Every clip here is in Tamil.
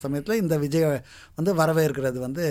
சமயத்தில் இந்த விஜய் வந்து வரவேற்கிறது வந்து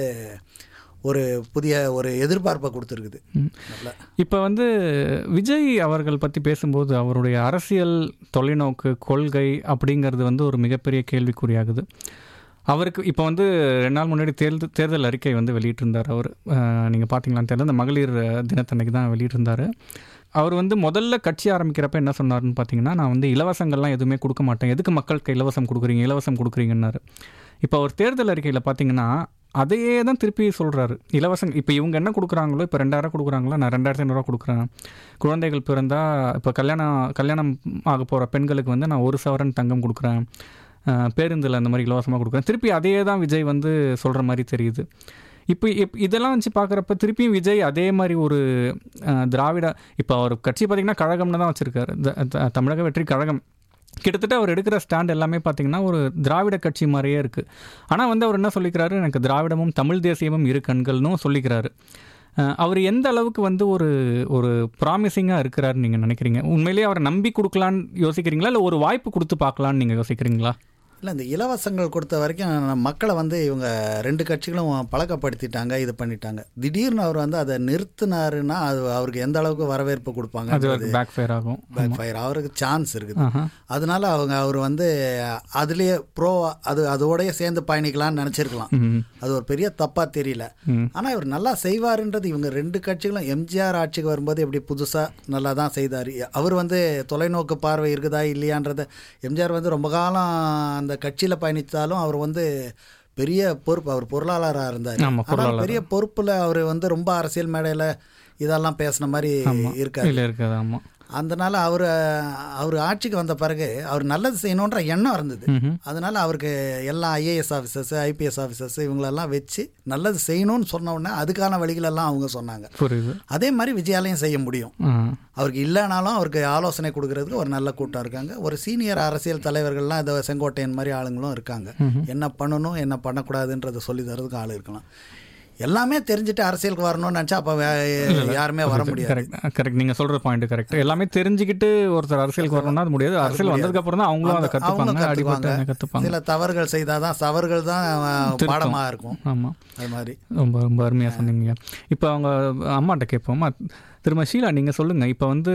ஒரு புதிய ஒரு எதிர்பார்ப்பை கொடுத்துருக்குது நல்லா இப்போ வந்து விஜய் அவர்கள் பற்றி பேசும்போது அவருடைய அரசியல் தொலைநோக்கு கொள்கை அப்படிங்கிறது வந்து ஒரு மிகப்பெரிய கேள்விக்குறியாகுது அவருக்கு இப்போ வந்து ரெண்டு நாள் முன்னாடி தேர்தல் தேர்தல் அறிக்கை வந்து வெளியிட்டிருந்தார் அவர் நீங்கள் பார்த்தீங்களான்னு தெரியல இந்த மகளிர் தினத்தன்னைக்கு தான் வெளியிட்டிருந்தார் அவர் வந்து முதல்ல கட்சி ஆரம்பிக்கிறப்ப என்ன சொன்னார்னு பார்த்தீங்கன்னா நான் வந்து இலவசங்கள்லாம் எதுவுமே கொடுக்க மாட்டேன் எதுக்கு மக்களுக்கு இலவசம் கொடுக்குறீங்க இலவசம் கொடுக்குறீங்கன்னாரு இப்போ அவர் தேர்தல் அறிக்கையில் பார்த்தீங்கன்னா அதையே தான் திருப்பி சொல்கிறாரு இலவசம் இப்போ இவங்க என்ன கொடுக்குறாங்களோ இப்போ ரெண்டாயிரம் கொடுக்குறாங்களோ நான் ரெண்டாயிரத்தி ஐநூறுரூவா கொடுக்குறேன் குழந்தைகள் பிறந்தால் இப்போ கல்யாணம் கல்யாணம் ஆக போகிற பெண்களுக்கு வந்து நான் ஒரு சவரன் தங்கம் கொடுக்குறேன் பேருந்தில் அந்த மாதிரி இலவசமாக கொடுக்குறேன் திருப்பி அதையே தான் விஜய் வந்து சொல்கிற மாதிரி தெரியுது இப்போ இப் இதெல்லாம் வச்சு பார்க்குறப்ப திருப்பியும் விஜய் அதே மாதிரி ஒரு திராவிட இப்போ அவர் கட்சி பார்த்திங்கன்னா கழகம்னு தான் வச்சுருக்காரு தமிழக வெற்றி கழகம் கிட்டத்தட்ட அவர் எடுக்கிற ஸ்டாண்ட் எல்லாமே பார்த்தீங்கன்னா ஒரு திராவிட கட்சி மாதிரியே இருக்குது ஆனால் வந்து அவர் என்ன சொல்லிக்கிறாரு எனக்கு திராவிடமும் தமிழ் தேசியமும் இரு கண்கள்னும் சொல்லிக்கிறாரு அவர் எந்த அளவுக்கு வந்து ஒரு ஒரு ப்ராமிசிங்காக இருக்கிறாருன்னு நீங்கள் நினைக்கிறீங்க உண்மையிலேயே அவரை நம்பி கொடுக்கலான்னு யோசிக்கிறீங்களா இல்லை ஒரு வாய்ப்பு கொடுத்து பார்க்கலான்னு நீங்கள் யோசிக்கிறீங்களா இல்லை இந்த இலவசங்கள் கொடுத்த வரைக்கும் மக்களை வந்து இவங்க ரெண்டு கட்சிகளும் பழக்கப்படுத்திட்டாங்க இது பண்ணிட்டாங்க திடீர்னு அவர் வந்து அதை நிறுத்தினாருன்னா அது அவருக்கு எந்த அளவுக்கு வரவேற்பு கொடுப்பாங்க அது பேக் ஃபயர் ஆகும் பேக் ஃபயர் அவருக்கு சான்ஸ் இருக்குது அதனால அவங்க அவர் வந்து அதுலேயே ப்ரோ அது அதோடய சேர்ந்து பயணிக்கலாம்னு நினச்சிருக்கலாம் அது ஒரு பெரிய தப்பாக தெரியல ஆனால் இவர் நல்லா செய்வாருன்றது இவங்க ரெண்டு கட்சிகளும் எம்ஜிஆர் ஆட்சிக்கு வரும்போது எப்படி புதுசாக நல்லா தான் செய்தார் அவர் வந்து தொலைநோக்கு பார்வை இருக்குதா இல்லையான்றத எம்ஜிஆர் வந்து ரொம்ப காலம் அந்த கட்சியில் பயணித்தாலும் அவர் வந்து பெரிய பொறுப்பு அவர் பொருளாளராக இருந்தார் ஆனால் பெரிய பொறுப்பில் அவர் வந்து ரொம்ப அரசியல் மேடையில் இதெல்லாம் பேசின மாதிரி இருக்காரு இருக்காது ஆமாம் அதனால அவர் அவர் ஆட்சிக்கு வந்த பிறகு அவர் நல்லது செய்யணுன்ற எண்ணம் இருந்தது அதனால அவருக்கு எல்லா ஐஏஎஸ் ஆஃபீஸர்ஸ் ஐபிஎஸ் ஆஃபீஸர்ஸ் இவங்களெல்லாம் வச்சு நல்லது செய்யணும்னு சொன்ன உடனே அதுக்கான வழிகளெல்லாம் அவங்க சொன்னாங்க புரியுது அதே மாதிரி விஜயாலையும் செய்ய முடியும் அவருக்கு இல்லைனாலும் அவருக்கு ஆலோசனை கொடுக்கறதுக்கு ஒரு நல்ல கூட்டம் இருக்காங்க ஒரு சீனியர் அரசியல் தலைவர்கள்லாம் இதை செங்கோட்டையன் மாதிரி ஆளுங்களும் இருக்காங்க என்ன பண்ணணும் என்ன பண்ணக்கூடாதுன்றதை சொல்லி தரதுக்கு ஆள் இருக்கலாம் எல்லாமே தெரிஞ்சுட்டு அரசியலுக்கு வரணும்னு நினச்சா அப்போ யாருமே வர முடியாது கரெக்ட் கரெக்ட் நீங்கள் சொல்கிற பாயிண்ட் கரெக்ட் எல்லாமே தெரிஞ்சுக்கிட்டு ஒருத்தர் அரசியலுக்கு வரணும்னா அது முடியாது அரசியல் வந்ததுக்கு அப்புறம் தான் அவங்களும் அதை கற்றுப்பாங்க அடிபட்டு கற்றுப்பாங்க சில தவறுகள் செய்தால் தான் தவறுகள் தான் பாடமாக இருக்கும் ஆமாம் அது மாதிரி ரொம்ப ரொம்ப அருமையாக சொன்னீங்க இப்போ அவங்க அம்மாட்ட கேட்போமா திரும்ப ஷீலா நீங்கள் சொல்லுங்கள் இப்போ வந்து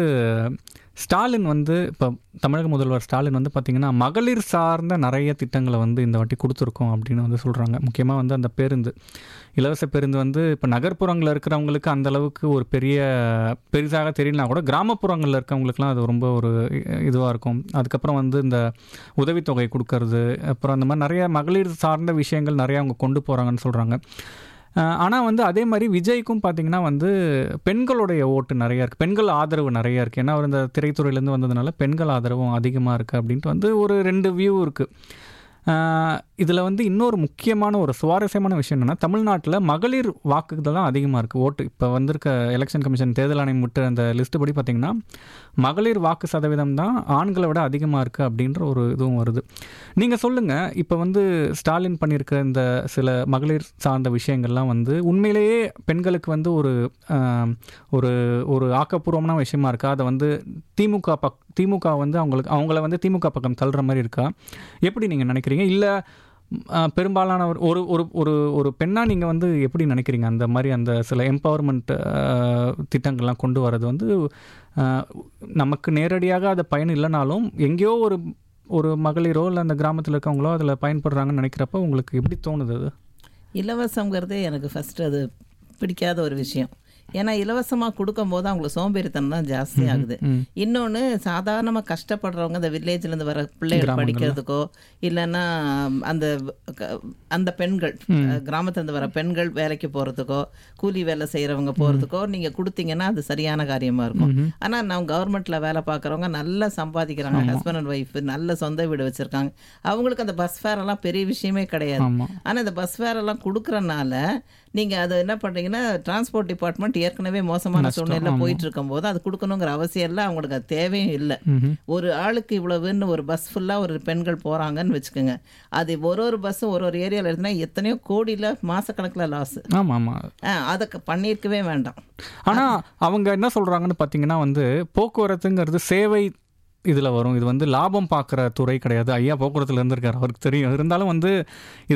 ஸ்டாலின் வந்து இப்போ தமிழக முதல்வர் ஸ்டாலின் வந்து பார்த்திங்கன்னா மகளிர் சார்ந்த நிறைய திட்டங்களை வந்து இந்த வாட்டி கொடுத்துருக்கோம் அப்படின்னு வந்து சொல்கிறாங்க முக்கியமாக வந்து அந்த பேருந்து இலவச பேருந்து வந்து இப்போ நகர்ப்புறங்களில் இருக்கிறவங்களுக்கு அந்த அளவுக்கு ஒரு பெரிய பெரிதாக தெரியலனா கூட கிராமப்புறங்களில் இருக்கவங்களுக்குலாம் அது ரொம்ப ஒரு இதுவாக இருக்கும் அதுக்கப்புறம் வந்து இந்த உதவித்தொகை கொடுக்கறது அப்புறம் அந்த மாதிரி நிறைய மகளிர் சார்ந்த விஷயங்கள் நிறையா அவங்க கொண்டு போகிறாங்கன்னு சொல்கிறாங்க ஆனால் வந்து அதே மாதிரி விஜய்க்கும் பார்த்தீங்கன்னா வந்து பெண்களுடைய ஓட்டு நிறையா இருக்குது பெண்கள் ஆதரவு நிறையா இருக்குது ஏன்னா அவர் இந்த திரைத்துறையிலேருந்து வந்ததுனால பெண்கள் ஆதரவும் அதிகமாக இருக்குது அப்படின்ட்டு வந்து ஒரு ரெண்டு வியூ இருக்குது இதில் வந்து இன்னொரு முக்கியமான ஒரு சுவாரஸ்யமான விஷயம் என்னென்னா தமிழ்நாட்டில் மகளிர் வாக்குகள் தான் அதிகமாக இருக்குது ஓட்டு இப்போ வந்திருக்க எலெக்ஷன் கமிஷன் தேர்தல் ஆணையம் விட்டு அந்த லிஸ்ட்டு படி பார்த்திங்கன்னா மகளிர் வாக்கு சதவீதம் தான் ஆண்களை விட அதிகமாக இருக்குது அப்படின்ற ஒரு இதுவும் வருது நீங்கள் சொல்லுங்கள் இப்போ வந்து ஸ்டாலின் பண்ணியிருக்க இந்த சில மகளிர் சார்ந்த விஷயங்கள்லாம் வந்து உண்மையிலேயே பெண்களுக்கு வந்து ஒரு ஒரு ஒரு ஆக்கப்பூர்வமான விஷயமா இருக்கா அதை வந்து திமுக பக் திமுக வந்து அவங்களுக்கு அவங்கள வந்து திமுக பக்கம் தள்ளுற மாதிரி இருக்கா எப்படி நீங்கள் நினைக்கிறீங்க இல்லை பெரும்பாலான ஒரு ஒரு ஒரு ஒரு பெண்ணாக நீங்கள் வந்து எப்படி நினைக்கிறீங்க அந்த மாதிரி அந்த சில எம்பவர்மெண்ட் திட்டங்கள்லாம் கொண்டு வரது வந்து நமக்கு நேரடியாக அதை பயன் இல்லைனாலும் எங்கேயோ ஒரு ஒரு மகளிரோ இல்லை அந்த கிராமத்தில் இருக்கவங்களோ அதில் பயன்படுறாங்கன்னு நினைக்கிறப்ப உங்களுக்கு எப்படி தோணுது அது இலவசங்கிறதே எனக்கு ஃபஸ்ட்டு அது பிடிக்காத ஒரு விஷயம் ஏன்னா இலவசமாக கொடுக்கும் போது அவங்களுக்கு சோம்பேறித்தனம் தான் ஜாஸ்தி ஆகுது இன்னொன்று சாதாரணமாக கஷ்டப்படுறவங்க இந்த வில்லேஜ்லேருந்து வர பிள்ளைகள் படிக்கிறதுக்கோ இல்லைன்னா அந்த அந்த பெண்கள் கிராமத்துலேருந்து வர பெண்கள் வேலைக்கு போகிறதுக்கோ கூலி வேலை செய்கிறவங்க போகிறதுக்கோ நீங்கள் கொடுத்தீங்கன்னா அது சரியான காரியமாக இருக்கும் ஆனால் நம்ம கவர்மெண்ட்டில் வேலை பார்க்குறவங்க நல்லா சம்பாதிக்கிறாங்க ஹஸ்பண்ட் அண்ட் ஒய்ஃப் நல்ல சொந்த வீடு வச்சுருக்காங்க அவங்களுக்கு அந்த பஸ் ஃபேர் எல்லாம் பெரிய விஷயமே கிடையாது ஆனால் இந்த பஸ் ஃபேர் எல்லாம் கொடுக்குறனால நீங்கள் அதை என்ன பண்ணுறீங்கன்னா டிரான்ஸ்போர்ட் டிபார்ட்மெண்ட் ஏற்கனவே மோசமான சூழ்நிலை போயிட்டு இருக்கும் போது அது கொடுக்கணுங்கிற அவசியம் இல்லை அவங்களுக்கு அது தேவையும் இல்லை ஒரு ஆளுக்கு இவ்வளவுன்னு ஒரு பஸ் ஃபுல்லாக ஒரு பெண்கள் போகிறாங்கன்னு வச்சுக்கோங்க அது ஒரு ஒரு பஸ்ஸும் ஒரு ஒரு ஏரியாவில் இருந்தா எத்தனையோ கோடியில் மாசக்கணக்கில் லாஸ் ஆமாம் ஆமாம் அதை பண்ணியிருக்கவே வேண்டாம் ஆனால் அவங்க என்ன சொல்கிறாங்கன்னு பார்த்தீங்கன்னா வந்து போக்குவரத்துங்கிறது சேவை இதில் வரும் இது வந்து லாபம் பார்க்குற துறை கிடையாது ஐயா போக்குவரத்தில் இருந்திருக்காரு அவருக்கு தெரியும் இருந்தாலும் வந்து